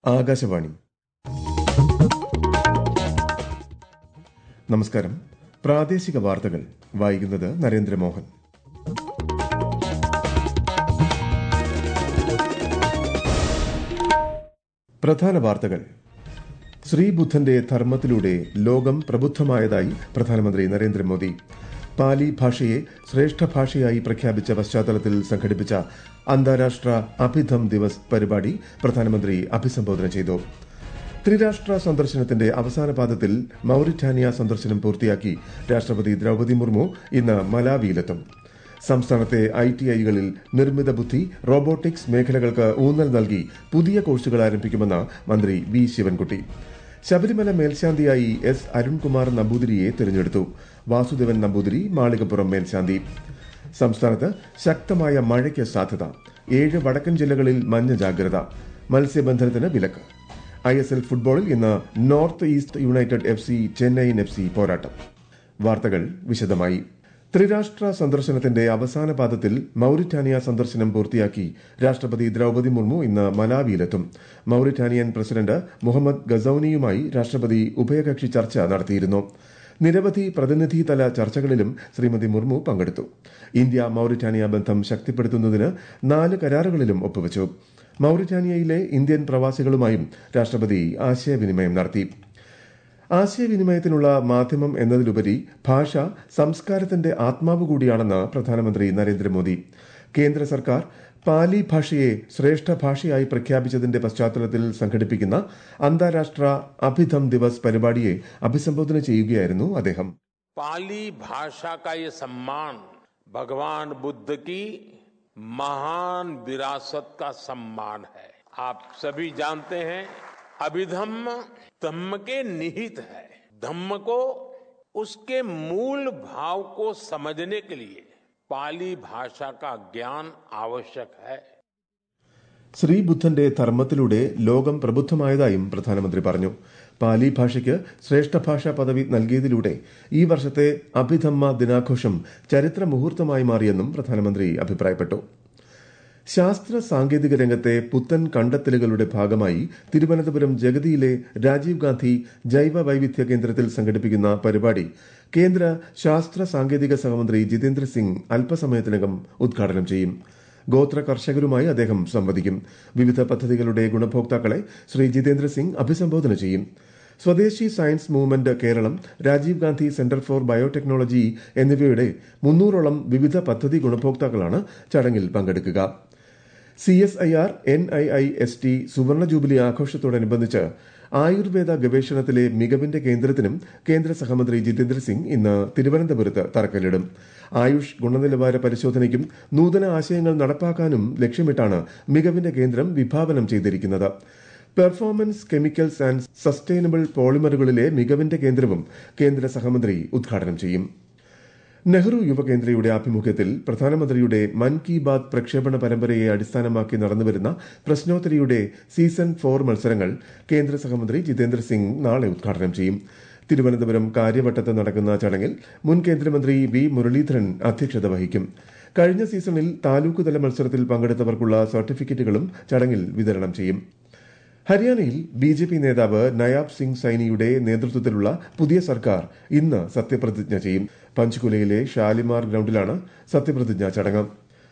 ആകാശവാണി നമസ്കാരം പ്രാദേശിക വാർത്തകൾ വായിക്കുന്നത് നരേന്ദ്രമോഹൻ പ്രധാന വാർത്തകൾ ശ്രീബുദ്ധന്റെ ധർമ്മത്തിലൂടെ ലോകം പ്രബുദ്ധമായതായി പ്രധാനമന്ത്രി നരേന്ദ്രമോദി പാലി ഭാഷയെ ശ്രേഷ്ഠ ഭാഷയായി പ്രഖ്യാപിച്ച പശ്ചാത്തലത്തിൽ സംഘടിപ്പിച്ച അന്താരാഷ്ട്ര അഭിധം ദിവസ് പരിപാടി പ്രധാനമന്ത്രി അഭിസംബോധന ചെയ്തു ത്രിരാഷ്ട്ര സന്ദർശനത്തിന്റെ അവസാന പാദത്തിൽ മൌറിറ്റാനിയ സന്ദർശനം പൂർത്തിയാക്കി രാഷ്ട്രപതി ദ്രൌപദി മുർമു ഇന്ന് മലാവിയിലെത്തും സംസ്ഥാനത്തെ ഐ ടി ഐകളിൽ നിർമ്മിത ബുദ്ധി റോബോട്ടിക്സ് മേഖലകൾക്ക് ഊന്നൽ നൽകി പുതിയ കോഴ്സുകൾ ആരംഭിക്കുമെന്ന് മന്ത്രി വി ശിവൻകുട്ടി ശബരിമല മേൽശാന്തിയായി എസ് അരുൺകുമാർ നമ്പൂതിരിയെ തെരഞ്ഞെടുത്തു വാസുദേവൻ നമ്പൂതിരി മാളികപ്പുറം മേൽശാന്തി സംസ്ഥാനത്ത് ശക്തമായ മഴയ്ക്ക് സാധ്യത ഏഴ് വടക്കൻ ജില്ലകളിൽ മഞ്ഞ ജാഗ്രത മത്സ്യബന്ധനത്തിന് വിലക്ക് ഐ എസ് എൽ ഫുട്ബോളിൽ ഇന്ന് North East United F C Chennaiyin F C പോരാട്ടം വാർത്തകൾ വിശദമായി ത്രിരാഷ്ട്ര സന്ദർശനത്തിന്റെ അവസാന പാദത്തിൽ മൌറിറ്റാനിയ സന്ദർശനം പൂർത്തിയാക്കി രാഷ്ട്രപതി ദ്രൌപദി മുർമു ഇന്ന് മലാവിയിലെത്തും മൌറിറ്റാനിയൻ പ്രസിഡന്റ് മുഹമ്മദ് ഗസൌനിയുമായി രാഷ്ട്രപതി ഉഭയകക്ഷി ചർച്ച നടത്തിയിരുന്നു നിരവധി പ്രതിനിധിതല ചർച്ചകളിലും ശ്രീമതി മുർമു പങ്കെടുത്തു ഇന്ത്യ മൌറിറ്റാനിയ ബന്ധം ശക്തിപ്പെടുത്തുന്നതിന് നാല് കരാറുകളിലും ഒപ്പുവച്ചു മൌറിറ്റാനിയയിലെ ഇന്ത്യൻ പ്രവാസികളുമായും രാഷ്ട്രപതി ആശയവിനിമയം നടത്തി ആശയവിനിമയത്തിനുള്ള മാധ്യമം എന്നതിലുപരി ഭാഷ സംസ്കാരത്തിന്റെ ആത്മാവ് കൂടിയാണെന്ന് പ്രധാനമന്ത്രി നരേന്ദ്രമോദി കേന്ദ്ര സർക്കാർ പാലി ഭാഷയെ ശ്രേഷ്ഠ ഭാഷയായി പ്രഖ്യാപിച്ചതിന്റെ പശ്ചാത്തലത്തിൽ സംഘടിപ്പിക്കുന്ന അന്താരാഷ്ട്ര അഭിധം ദിവസ് പരിപാടിയെ അഭിസംബോധന ചെയ്യുകയായിരുന്നു അദ്ദേഹം पाली भाषा का ये सम्मान भगवान बुद्ध की महान विरासत का सम्मान है आप सभी जानते हैं अभिधम्म धम्म के निहित है धम्म को उसके मूल भाव को समझने के लिए पाली भाषा का ज्ञान आवश्यक है ശ്രീബുദ്ധന്റെ ധർമ്മത്തിലൂടെ ലോകം പ്രബുദ്ധമായതായും പ്രധാനമന്ത്രി പറഞ്ഞു പാലി ഭാഷയ്ക്ക് ശ്രേഷ്ഠ ഭാഷാ പദവി നൽകിയതിലൂടെ ഈ വർഷത്തെ അഭിധമ്മ ദിനാഘോഷം ചരിത്ര മുഹൂർത്തമായി മാറിയെന്നും പ്രധാനമന്ത്രി അഭിപ്രായപ്പെട്ടു ശാസ്ത്ര സാങ്കേതിക രംഗത്തെ പുത്തൻ കണ്ടെത്തലുകളുടെ ഭാഗമായി തിരുവനന്തപുരം ജഗതിയിലെ രാജീവ് ഗാന്ധി ജൈവ വൈവിധ്യ കേന്ദ്രത്തിൽ സംഘടിപ്പിക്കുന്ന പരിപാടി കേന്ദ്ര ശാസ്ത്ര സാങ്കേതിക സഹമന്ത്രി ജിതേന്ദ്ര സിംഗ് അല്പസമയത്തിനകം ഉദ്ഘാടനം ചെയ്യും ഗോത്ര കർഷകരുമായി അദ്ദേഹം സംവദിക്കും വിവിധ പദ്ധതികളുടെ ഗുണഭോക്താക്കളെ ശ്രീ ജിതേന്ദ്ര സിംഗ് അഭിസംബോധന ചെയ്യും Swadeshi science movement Keralam Rajiv Gandhi centre for biotechnology എന്നിവയുടെ മുന്നൂറോളം വിവിധ പദ്ധതി ഗുണഭോക്താക്കളാണ് ചടങ്ങിൽ പങ്കെടുക്കുക C S I R N I I S T സുവർണ ജൂബിലി ആഘോഷത്തോടനുബന്ധിച്ച് ആയുർവേദ ഗവേഷണത്തിലെ മികവിന്റെ കേന്ദ്രത്തിനും കേന്ദ്ര സഹമന്ത്രി ജിതേന്ദ്ര സിംഗ് ഇന്ന് തിരുവനന്തപുരത്ത് തറക്കല്ലിടും ആയുഷ് ഗുണനിലവാര പരിശോധനയ്ക്കും നൂതന ആശയങ്ങൾ നടപ്പാക്കാനും ലക്ഷ്യമിട്ടാണ് മികവിന്റെ കേന്ദ്രം വിഭാവനം ചെയ്തിരിക്കുന്നത് പെർഫോമൻസ് കെമിക്കൽസ് ആൻഡ് സസ്റ്റൈനബിൾ പോളിമറുകളിലെ മികവിന്റെ കേന്ദ്രവും കേന്ദ്ര സഹമന്ത്രി ഉദ്ഘാടനം ചെയ്യും നെഹ്റു യുവകേന്ദ്രയുടെ ആഭിമുഖ്യത്തിൽ പ്രധാനമന്ത്രിയുടെ മൻ കി ബാത് പ്രക്ഷേപണ പരമ്പരയെ അടിസ്ഥാനമാക്കി നടന്നുവരുന്ന പ്രശ്നോത്തരിയുടെ സീസൺ ഫോർ മത്സരങ്ങൾ കേന്ദ്ര സഹമന്ത്രി ജിതേന്ദ്ര സിംഗ് നാളെ ഉദ്ഘാടനം ചെയ്യും തിരുവനന്തപുരം കാര്യവട്ടത്ത് നടക്കുന്ന ചടങ്ങിൽ മുൻ കേന്ദ്രമന്ത്രി വി മുരളീധരൻ അധ്യക്ഷത വഹിക്കും കഴിഞ്ഞ സീസണിൽ താലൂക്ക് തല മത്സരത്തിൽ പങ്കെടുത്തവർക്കുള്ള സർട്ടിഫിക്കറ്റുകളും ചടങ്ങിൽ വിതരണം ചെയ്യും ഹരിയാനയിൽ ബി ജെ പി നേതാവ് നയാബ് സിംഗ് സൈനിയുടെ നേതൃത്വത്തിലുള്ള പുതിയ സർക്കാർ ഇന്ന് സത്യപ്രതിജ്ഞ ചെയ്യും പഞ്ച്കുലയിലെ ഷാലിമാർ ഗ്രൌണ്ടിലാണ് സത്യപ്രതിജ്ഞ ചടങ്ങ്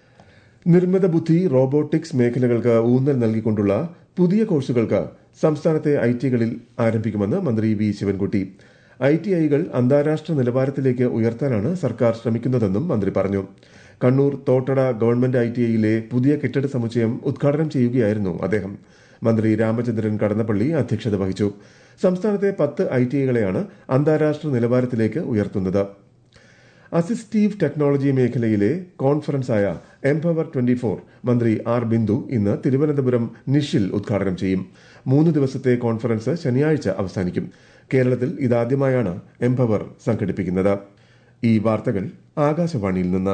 നിർമ്മിത ബുദ്ധി റോബോട്ടിക്സ് മേഖലകൾക്ക് ഊന്നൽ നൽകിക്കൊണ്ടുള്ള പുതിയ കോഴ്സുകൾക്ക് സംസ്ഥാനത്തെ ഐ ടികളിൽ ആരംഭിക്കുമെന്ന് മന്ത്രി വി ശിവൻകുട്ടി ഐ ടി ഐകൾ അന്താരാഷ്ട്ര നിലവാരത്തിലേക്ക് ഉയർത്താനാണ് സർക്കാർ ശ്രമിക്കുന്നതെന്നും മന്ത്രി പറഞ്ഞു Kannur Thottada government I T ഐയിലെ പുതിയ കെട്ടിട സമുച്ചയം ഉദ്ഘാടനം ചെയ്യുകയായിരുന്നു അദ്ദേഹം മന്ത്രി രാമചന്ദ്രൻ കടന്നപ്പള്ളി അധ്യക്ഷത വഹിച്ചു സംസ്ഥാനത്തെ പത്ത് ഐ ടി ഐകളെയാണ് അന്താരാഷ്ട്ര നിലവാരത്തിലേക്ക് ഉയർത്തുന്നത് അസിസ്റ്റീവ് ടെക്നോളജി മേഖലയിലെ കോൺഫറൻസായ എംപവർ ട്വന്റി ഫോർ മന്ത്രി ആർ ബിന്ദു ഇന്ന് തിരുവനന്തപുരം നിഷിൽ ഉദ്ഘാടനം ചെയ്യും മൂന്ന് ദിവസത്തെ കോൺഫറൻസ് ശനിയാഴ്ച അവസാനിക്കും കേരളത്തിൽ ഇതാദ്യമായാണ് എംപവർ സംഘടിപ്പിക്കുന്നത് ഈ വാർത്തകൾ ആകാശവാണിയിൽ നിന്ന്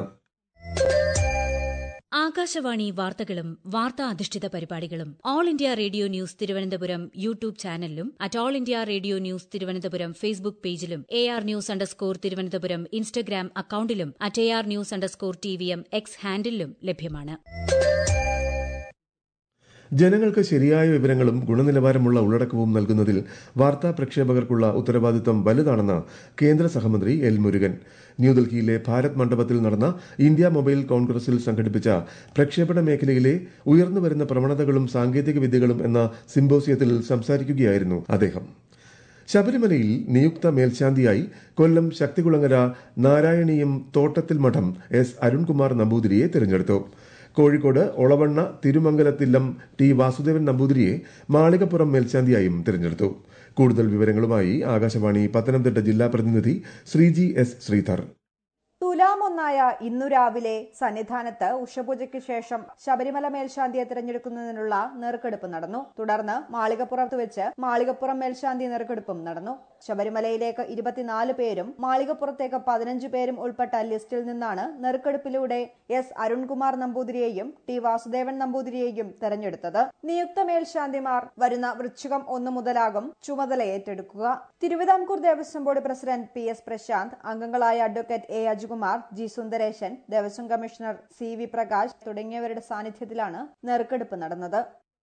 ആകാശവാണി വാർത്തകളും വാർത്താ അധിഷ്ഠിത പരിപാടികളും All India Radio news Thiruvananthapuram YouTube ചാനലിലും at All India Radio news Thiruvananthapuram Facebook പേജിലും A R news underscore Thiruvananthapuram Instagram അക്കൌണ്ടിലും at A R news underscore T V M X ഹാൻഡിലും ലഭ്യമാണ് ജനങ്ങൾക്ക് ശരിയായ വിവരങ്ങളും ഗുണനിലവാരമുള്ള ഉള്ളടക്കവും നൽകുന്നതിൽ വാർത്താ പ്രക്ഷേപകർക്കുള്ള ഉത്തരവാദിത്തം വലുതാണെന്ന് കേന്ദ്ര സഹമന്ത്രി എൽ മുരുകൻ ന്യൂഡൽഹിയിലെ ഭാരത് മണ്ഡപത്തിൽ നടന്ന ഇന്ത്യ മൊബൈൽ കോൺഗ്രസിൽ സംഘടിപ്പിച്ച പ്രക്ഷേപണ മേഖലയിലെ ഉയർന്നുവരുന്ന പ്രവണതകളും സാങ്കേതിക വിദ്യകളും എന്ന സിംബോസിയത്തിൽ സംസാരിക്കുകയായിരുന്നു അദ്ദേഹം ശബരിമലയിൽ നിയുക്ത മേൽശാന്തിയായി കൊല്ലം ശക്തികുളങ്ങര നാരായണീയം തോട്ടത്തിൽ മഠം എസ് അരുൺകുമാർ നമ്പൂതിരിയെ തിരഞ്ഞെടുത്തു കോഴിക്കോട് ഒളവണ്ണ തിരുമംഗലത്തില്ലം ടി വാസുദേവൻ നമ്പൂതിരിയെ മാളികപ്പുറം മേൽശാന്തിയായും തിരഞ്ഞെടുത്തു കൂടുതൽ വിവരങ്ങളുമായി ആകാശവാണി പത്തനംതിട്ട ജില്ലാ പ്രതിനിധി ശ്രീജി എസ് ശ്രീധർ തുലാം ഒന്നായ ഇന്നു രാവിലെ സന്നിധാനത്ത് ഉഷപൂജയ്ക്ക് ശേഷം ശബരിമല മേൽശാന്തിയെ തിരഞ്ഞെടുക്കുന്നതിനുള്ള നെറുക്കെടുപ്പ് നടന്നു തുടർന്ന് മാളികപ്പുറത്ത് വെച്ച് മാളികപ്പുറം മേൽശാന്തി നെറുക്കെടുപ്പും നടന്നു ശബരിമലയിലേക്ക് ഇരുപത്തിനാല് പേരും മാളികപ്പുറത്തേക്ക് പതിനഞ്ച് പേരും ഉൾപ്പെട്ട ലിസ്റ്റിൽ നിന്നാണ് നെറുക്കെടുപ്പിലൂടെ എസ് അരുൺകുമാർ നമ്പൂതിരിയെയും ടി വാസുദേവൻ നമ്പൂതിരിയെയും തെരഞ്ഞെടുത്തത് നിയുക്ത മേൽശാന്തിമാർ വരുന്ന വൃശ്ചികം ഒന്ന് മുതലാകും ചുമതല ഏറ്റെടുക്കുക Thiruvithamkoor Devaswom board president P S Prasanth അംഗങ്ങളായ advocate A Ajukumar G Sundaresan Devaswom commissioner C V Prakash തുടങ്ങിയവരുടെ സാന്നിധ്യത്തിലാണ് നെറുക്കെടുപ്പ് നടന്നത്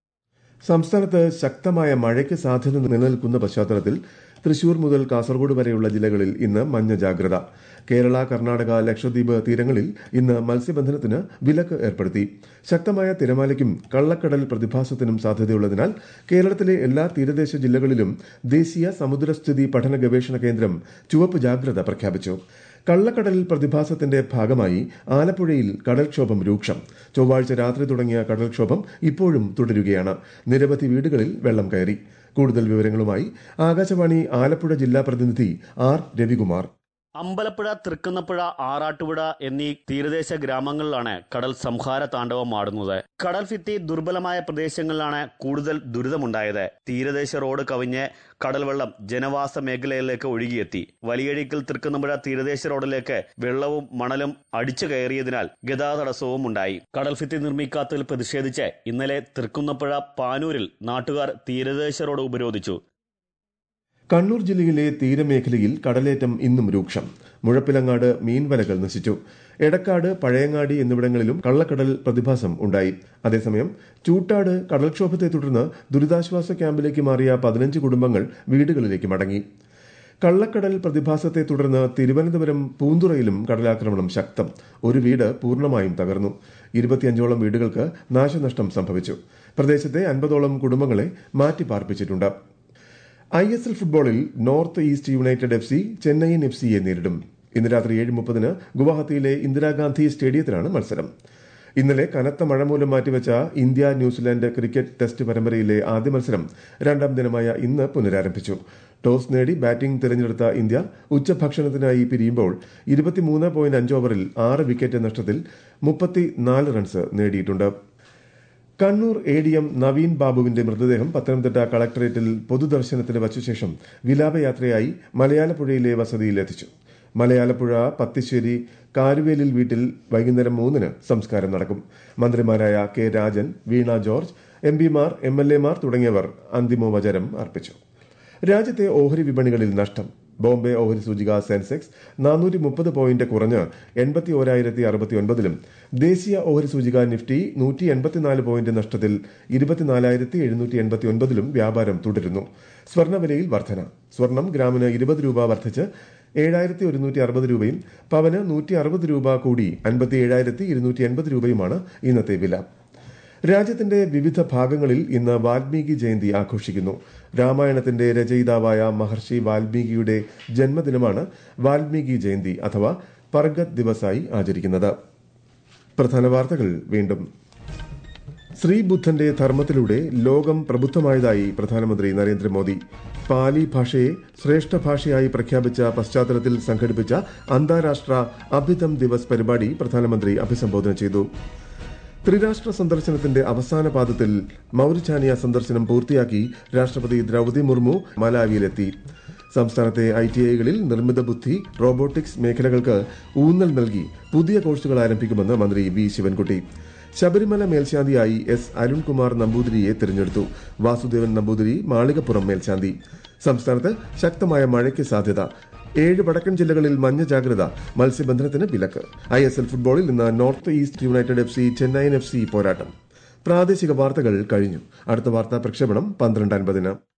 സംസ്ഥാനത്ത് ശക്തമായ മഴയ്ക്ക് സാധ്യത നിലനിൽക്കുന്ന പശ്ചാത്തലത്തിൽ തൃശൂർ മുതൽ കാസർഗോഡ് വരെയുള്ള ജില്ലകളിൽ ഇന്ന് മഞ്ഞ ജാഗ്രത കേരള കർണാടക ലക്ഷദ്വീപ് തീരങ്ങളിൽ ഇന്ന് മത്സ്യബന്ധനത്തിന് വിലക്ക് ഏർപ്പെടുത്തി ശക്തമായ തിരമാലയ്ക്കും കള്ളക്കടൽ പ്രതിഭാസത്തിനും സാധ്യതയുള്ളതിനാൽ കേരളത്തിലെ എല്ലാ തീരദേശ ജില്ലകളിലും ദേശീയ സമുദ്രസ്ഥിതി പഠന ഗവേഷണ കേന്ദ്രം ചുവപ്പ് ജാഗ്രത പ്രഖ്യാപിച്ചു കള്ളക്കടൽ പ്രതിഭാസത്തിന്റെ ഭാഗമായി ആലപ്പുഴയിൽ കടൽക്ഷോഭം രൂക്ഷം ചൊവ്വാഴ്ച രാത്രി തുടങ്ങിയ കടൽക്ഷോഭം ഇപ്പോഴും തുടരുകയാണ് നിരവധി വീടുകളിൽ വെള്ളം കയറി കൂടുതൽ വിവരങ്ങളുമായി ആകാശവാണി ആലപ്പുഴ ജില്ലാ പ്രതിനിധി ആർ രവികുമാർ അമ്പലപ്പുഴ തൃക്കുന്നപ്പുഴ ആറാട്ടുപുഴ എന്നീ തീരദേശ ഗ്രാമങ്ങളിലാണ് കടൽ സംഹാര താണ്ഡവം ആടുന്നത് കടൽ ഭിത്തി ദുർബലമായ പ്രദേശങ്ങളിലാണ് കൂടുതൽ ദുരിതമുണ്ടായത് തീരദേശ റോഡ് കവിഞ്ഞ് കടൽവെള്ളം ജനവാസ മേഖലയിലേക്ക് ഒഴുകിയെത്തി വലിയഴിക്കൽ തൃക്കുന്നപ്പുഴ തീരദേശ റോഡിലേക്ക് വെള്ളവും മണലും അടിച്ചു കയറിയതിനാൽ ഗതാഗത തടസ്സവും ഉണ്ടായി കടൽ ഭിത്തി നിർമ്മിക്കാത്തതിൽ പ്രതിഷേധിച്ച് ഇന്നലെ തൃക്കുന്നപ്പുഴ പാനൂരിൽ നാട്ടുകാർ തീരദേശ റോഡ് ഉപരോധിച്ചു കണ്ണൂർ ജില്ലയിലെ തീരമേഖലയിൽ കടലേറ്റം ഇന്നും രൂക്ഷം മുഴപ്പിലങ്ങാട് മീൻവലകൾ നശിച്ചു എടക്കാട് പഴയങ്ങാടി എന്നിവിടങ്ങളിലും കള്ളക്കടൽ പ്രതിഭാസം ഉണ്ടായി അതേസമയം ചൂട്ടാട് കടൽക്ഷോഭത്തെ തുടർന്ന് ദുരിതാശ്വാസ ക്യാമ്പിലേക്ക് മാറിയ പതിനഞ്ച് കുടുംബങ്ങൾ വീടുകളിലേക്ക് മടങ്ങി കള്ളക്കടൽ പ്രതിഭാസത്തെ തുടർന്ന് തിരുവനന്തപുരം പൂന്തുറയിലും കടലാക്രമണം ശക്തം ഒരു വീട് പൂർണ്ണമായും തകർന്നു ഇരുപത്തിയഞ്ചോളം വീടുകൾക്ക് നാശനഷ്ടം സംഭവിച്ചു പ്രദേശത്തെ അൻപതോളം കുടുംബങ്ങളെ മാറ്റിപ്പാർപ്പിച്ചിട്ടുണ്ട് ഐ എസ് എൽ ഫുട്ബോളിൽ North East United F C Chennaiyin F സിയെ നേരിടും ഇന്ന് രാത്രി ഏഴ് മുപ്പതിന് ഗുവാഹത്തിയിലെ ഇന്ദിരാഗാന്ധി സ്റ്റേഡിയത്തിലാണ് മത്സരം ഇന്നലെ കനത്ത മഴ മൂലം മാറ്റിവെച്ച ഇന്ത്യ ന്യൂസിലാൻഡ് ക്രിക്കറ്റ് ടെസ്റ്റ് പരമ്പരയിലെ ആദ്യ മത്സരം രണ്ടാം ദിനമായ ഇന്ന് പുനരാരംഭിച്ചു ടോസ് നേടി ബാറ്റിംഗ് തിരഞ്ഞെടുത്ത ഇന്ത്യ ഉച്ചഭക്ഷണത്തിനായി പിരിയുമ്പോൾ ഇരുപത്തിമൂന്ന് പോയിന്റ് അഞ്ച് ഓവറിൽ ആറ് വിക്കറ്റ് നഷ്ടത്തിൽ മുപ്പത്തിനാല് റൺസ് നേടിയിട്ടുണ്ട് Kannur A D M Naveen ബാബുവിന്റെ മൃതദേഹം പത്തനംതിട്ട കളക്ടറേറ്റിൽ പൊതുദർശനത്തിന് വച്ചശേഷം വിലാപയാത്രയായി മലയാലപ്പുഴയിലെ വസതിയിലെത്തിച്ചു മലയാലപ്പുഴ പത്തിശ്ശേരി കാരുവേലിൽ വീട്ടിൽ വൈകുന്നേരം മൂന്നിന് സംസ്കാരം നടക്കും മന്ത്രിമാരായ K Rajan Veena George M പിമാർ എം എൽ എമാർ തുടങ്ങിയവർ അന്തിമോപചാരം അർപ്പിച്ചു രാജ്യത്തെ ഓഹരി വിപണികളിൽ നഷ്ടം ബോംബെ ഓഹരി സൂചിക സെൻസെക്സ് നാനൂറ്റി മുപ്പത് പോയിന്റ് കുറഞ്ഞ് എൺപത്തി ഓരായിരത്തി അറുപത്തി ഒൻപതിലും ദേശീയ ഓഹരി സൂചിക നിഫ്റ്റി നൂറ്റി എൺപത്തിനാല് പോയിന്റ് നഷ്ടത്തിൽ ഇരുപത്തിനാലായിരത്തി എഴുന്നൂറ്റി എൺപത്തി ഒൻപതിലും വ്യാപാരം തുടരുന്നു സ്വർണ്ണവിലയിൽ വർധന സ്വർണം ഗ്രാമിന് ഇരുപത് രൂപ വർദ്ധിച്ച് ഏഴായിരത്തി ഒരുന്നൂറ്റി അറുപത് രൂപയും പവന് നൂറ്റി അറുപത് രൂപ കൂടി അൻപത്തി ഏഴായിരത്തി ഇരുന്നൂറ്റി എൺപത് രൂപയുമാണ് ഇന്നത്തെ വില രാജ്യത്തിന്റെ വിവിധ ഭാഗങ്ങളിൽ ഇന്ന് വാൽമീകി ജയന്തി ആഘോഷിക്കുന്നു രാമായണത്തിന്റെ രചയിതാവായ മഹർഷി വാൽമീകിയുടെ ജന്മദിനമാണ് വാൽമീകി ജയന്തി അഥവാ പർഗത് ദിവസായി ആചരിക്കുന്നത് പ്രധാന വാർത്തകൾ വീണ്ടും ശ്രീബുദ്ധന്റെ ധർമ്മത്തിലൂടെ ലോകം പ്രബുദ്ധമായതായി പ്രധാനമന്ത്രി നരേന്ദ്രമോദി പാലി ഭാഷയെ ശ്രേഷ്ഠ ഭാഷയായി പ്രഖ്യാപിച്ച പശ്ചാത്തലത്തിൽ സംഘടിപ്പിച്ച അന്താരാഷ്ട്ര അഭിതം ദിവസ് പരിപാടി പ്രധാനമന്ത്രി അഭിസംബോധന ചെയ്തു ത്രിരാഷ്ട്ര സന്ദർശനത്തിന്റെ അവസാന പാദത്തിൽ മൌരിറ്റാനിയ സന്ദർശനം പൂർത്തിയാക്കി രാഷ്ട്രപതി ദ്രൌപതി മുർമു മലാവിയിലെത്തി സംസ്ഥാനത്തെ ഐ ടി ഐകളിൽ നിർമ്മിത ബുദ്ധി റോബോട്ടിക്സ് മേഖലകൾക്ക് ഊന്നൽ നൽകി പുതിയ കോഴ്സുകൾ ആരംഭിക്കുമെന്ന് മന്ത്രി വി ശിവൻകുട്ടി ശബരിമല മേൽശാന്തിയായി എസ് അരുൺകുമാർ നമ്പൂതിരിയെ തിരഞ്ഞെടുത്തു വാസുദേവൻ നമ്പൂതിരി മാളികപ്പുറം മേൽശാന്തി സംസ്ഥാനത്ത് ശക്തമായ മഴയ്ക്ക് സാധ്യത ഏഴ് വടക്കൻ ജില്ലകളിൽ മഞ്ഞ ജാഗ്രത മത്സ്യബന്ധനത്തിന് വിലക്ക് ഐ എസ് എൽ ഫുട്ബോളിൽ ഇന്ന് North East United F C Chennaiyin F C പോരാട്ടം പ്രാദേശിക വാർത്തകൾ കഴിഞ്ഞു അടുത്ത വാർത്താ പ്രക്ഷേപണം പന്ത്രണ്ട് അൻപതിന്